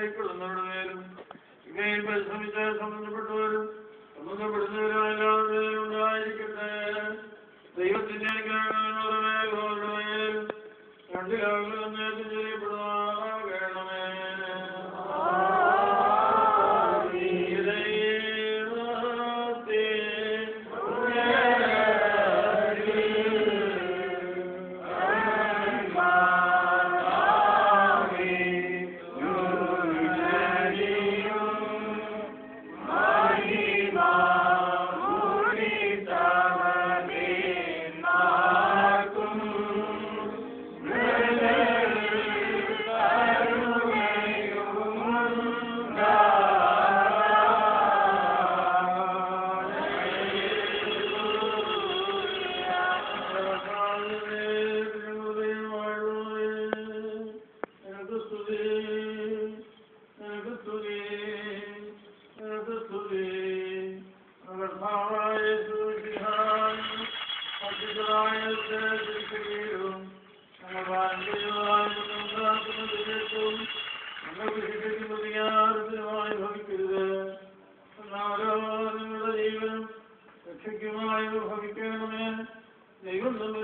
ശല്യപ്പെടുന്നവരുടെ മേലും ഇവയിൽ പരിശ്രമിച്ച് സംബന്ധപ്പെട്ടവരും സംബന്ധപ്പെടുന്നവരെല്ലാം ഉണ്ടായിരിക്കട്ടെ ദൈവത്തിന്റെ അനുഗ്രഹങ്ങളുടെ മേൽ അവരുടെ മേൽ രണ്ടിലാളുകൾ നേരത്തെ ചെയ്യപ്പെടുവാകണമേ നിങ്ങളുടെ ജീവനും രക്ഷയ്ക്കുമായി ഭവിക്കണമേ ദൈവം തമ്മിൽ